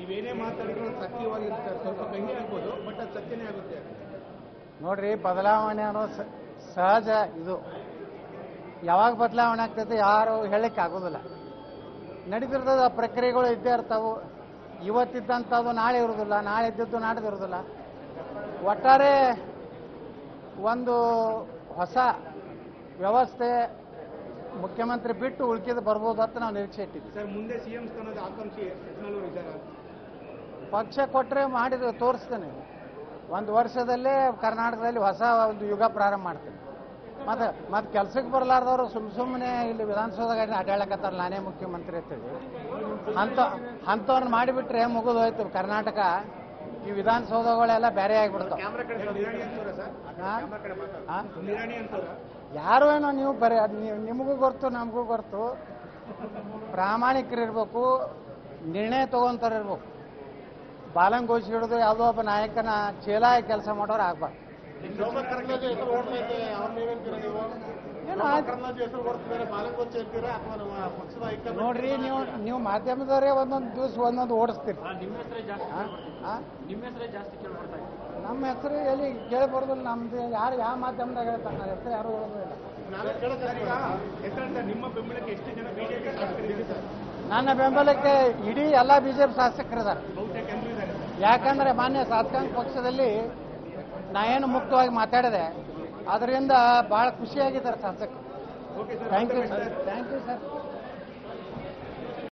ನೀವೇನೇ ಮಾತಾಡಿದ್ರು ಅದು ಸತ್ಯವಾಗಿರುತ್ತೆ ಸ್ವಲ್ಪ ಕಹಿ ಆಗ್ಬೋದು ಬಟ್ ಅದು ಸತ್ಯನೇ ಆಗುತ್ತೆ ನೋಡ್ರಿ ಬದಲಾವಣೆ ಅನ್ನೋ ಸ- ಸಹಜ ಇದು ಯಾವಾಗ ಬದಲಾವಣೆ ಆಗ್ತೈತೆ ಯಾರು ಹೇಳಕ್ಕೆ ಆಗೋದಿಲ್ಲ ನಡೀತಿರ್ತದ ಪ್ರಕ್ರಿಯೆಗಳು ಇದ್ದೇ ಇರ್ತಾವು ಇವತ್ತಿದ್ದಂಥದ್ದು ನಾಳೆ ಇರೋದಿಲ್ಲ ನಾಳೆ ಇದ್ದದ್ದು ನಾಡ್ದು ಇರೋದಿಲ್ಲ ಒಟ್ಟಾರೆ ಒಂದು ಹೊಸ ವ್ಯವಸ್ಥೆ ಮುಖ್ಯಮಂತ್ರಿ ಬಿಟ್ಟು ಉಳ್ಕಿದ್ದು ಬರ್ಬೋದು ಅಂತ ನಾವು ನಿರೀಕ್ಷೆ ಇಟ್ಟಿದ್ವಿ ಸರ್ ಮುಂದೆ ಸಿಎಂ ಸ್ಥಾನದ ಆಕಾಂಕ್ಷಿ ಯತ್ನಾಳ್ ಅವರು ಇದ್ದಾರಾ ಪಕ್ಷ ಕೊಟ್ಟರೆ ಮಾಡಿದ್ರೆ ತೋರಿಸ್ತೇನೆ ಒಂದು ವರ್ಷದಲ್ಲೇ ಕರ್ನಾಟಕದಲ್ಲಿ ಹೊಸ ಒಂದು ಯುಗ ಪ್ರಾರಂಭ ಮಾಡ್ತೇನೆ ಮತ್ತೆ ಮತ್ತೆ ಕೆಲ್ಸಕ್ಕೆ ಬರಲಾರ್ದವ್ರು ಸುಮ್ ಸುಮ್ಮನೆ ಇಲ್ಲಿ ವಿಧಾನಸೌಧದಾಗ ಅಡ್ಡಾಡಕತ್ತಾರ ನಾನೇ ಮುಖ್ಯಮಂತ್ರಿ ಅಂತೇಳಿ ಅಂತ ಅಂಥವ್ರನ್ನ ಮಾಡಿಬಿಟ್ರೆ ಮುಗಿದು ಹೋಯ್ತು ಕರ್ನಾಟಕ ಈ ವಿಧಾನಸೌಧಗಳೆಲ್ಲ ಬೇರೆ ಆಗಿಬಿಡ್ತಾವ ಕ್ಯಾಮ್ರಾ ಕಡೆ ನಿರಾಣಿ ಅಂತವ್ರ ಸರ್ ಕ್ಯಾಮ್ರಾ ಕಡೆ ಮಾತಾಡ ನಿರಾಣಿ ಅಂತವ್ರ ಯಾರು ಏನೋ ನೀವು ಬರೀ ಅದ್ ನೀವು ನಿಮಗೂ ಗೊತ್ತು ನಮಗೂ ಗೊತ್ತು ಪ್ರಾಮಾಣಿಕರಿರ್ಬೇಕು ನಿರ್ಣಯ ತಗೊಂತಾರೆ ಇರ್ಬೇಕು ಬಾಲಂಗೋಷಿ ಹಿಡಿದು ಯಾವುದೋ ಒಬ್ಬ ನಾಯಕನ ಚೇಲಾಗಿ ಕೆಲಸ ಮಾಡೋರು ಆಗ್ಬಾರ್ದು ಕರ್ನಾಟಕ ಹೆಸರು ಓಡ್ತಾ ಇದೆ ಅವ್ರ ನೀವೇಂತೀರಾ ನೀವು ಏನು ಆಯ್ತು ಕರ್ನಾಟಕ ಹೆಸರು ಓಡ್ತಿದ್ದಾರೆ ಬಾಲಕೋಚಿ ಅಂತೀರಾ ಅಥವಾ ನಮ್ಮ ಪಕ್ಷದ ಹೈಕಮಾಂಡ್ ನೋಡ್ರಿ ನೀವು ನೀವು ಮಾಧ್ಯಮದವರೇ ಒಂದೊಂದು ದಿವಸ ಒಂದೊಂದು ಓಡಿಸ್ತೀರಿ ನಿಮ್ಮ ಹೆಸರೇ ಜಾಸ್ತಿ ಆ? ಆ? ನಿಮ್ಮ ಹೆಸರೇ ಜಾಸ್ತಿ ಕೇಳ್ಬರ್ತಾ ಇದೆ ನಮ್ಮ ಹೆಸರು ಎಲ್ಲಿ ಕೇಳಬಾರ್ದಿಲ್ಲ ನಮ್ದು ಯಾರು ಯಾವ ಮಾಧ್ಯಮದಾಗ ಹೇಳ್ತಾರೆ ನನ್ನ ಹೆಸರು ಯಾರು ಹೇಳೋದಿಲ್ಲ ನಾವೇ ಕೇಳಕ್ಕೆ ಸರ್ ಈಗ ಹೆಸರು ಸರ್ ನಿಮ್ಮ ಬೆಂಬಲಕ್ಕೆ ಎಷ್ಟು ಜನ ಬಿಜೆಪಿ ಶಾಸಕರಿದ್ದಾರೆ ಸರ್ ನನ್ನ ಬೆಂಬಲಕ್ಕೆ ಇಡೀ ಎಲ್ಲ ಬಿಜೆಪಿ ಶಾಸಕರಿದ್ದಾರೆ ಬಹುತೇಕ ಎಲ್ಲರೂ ಇದ್ದಾರೆ ಯಾಕಂದ್ರೆ ಮಾನ್ಯ ಶಾಸಕಾಂಗ ಪಕ್ಷದಲ್ಲಿ ನಾ ಏನು ಮುಕ್ತವಾಗಿ ಮಾತಾಡಿದೆ ಅದರಿಂದ ಬಹಳ ಖುಷಿಯಾಗಿದ್ದಾರೆ ಶಾಸಕರು okay sir thank you sir thank you sir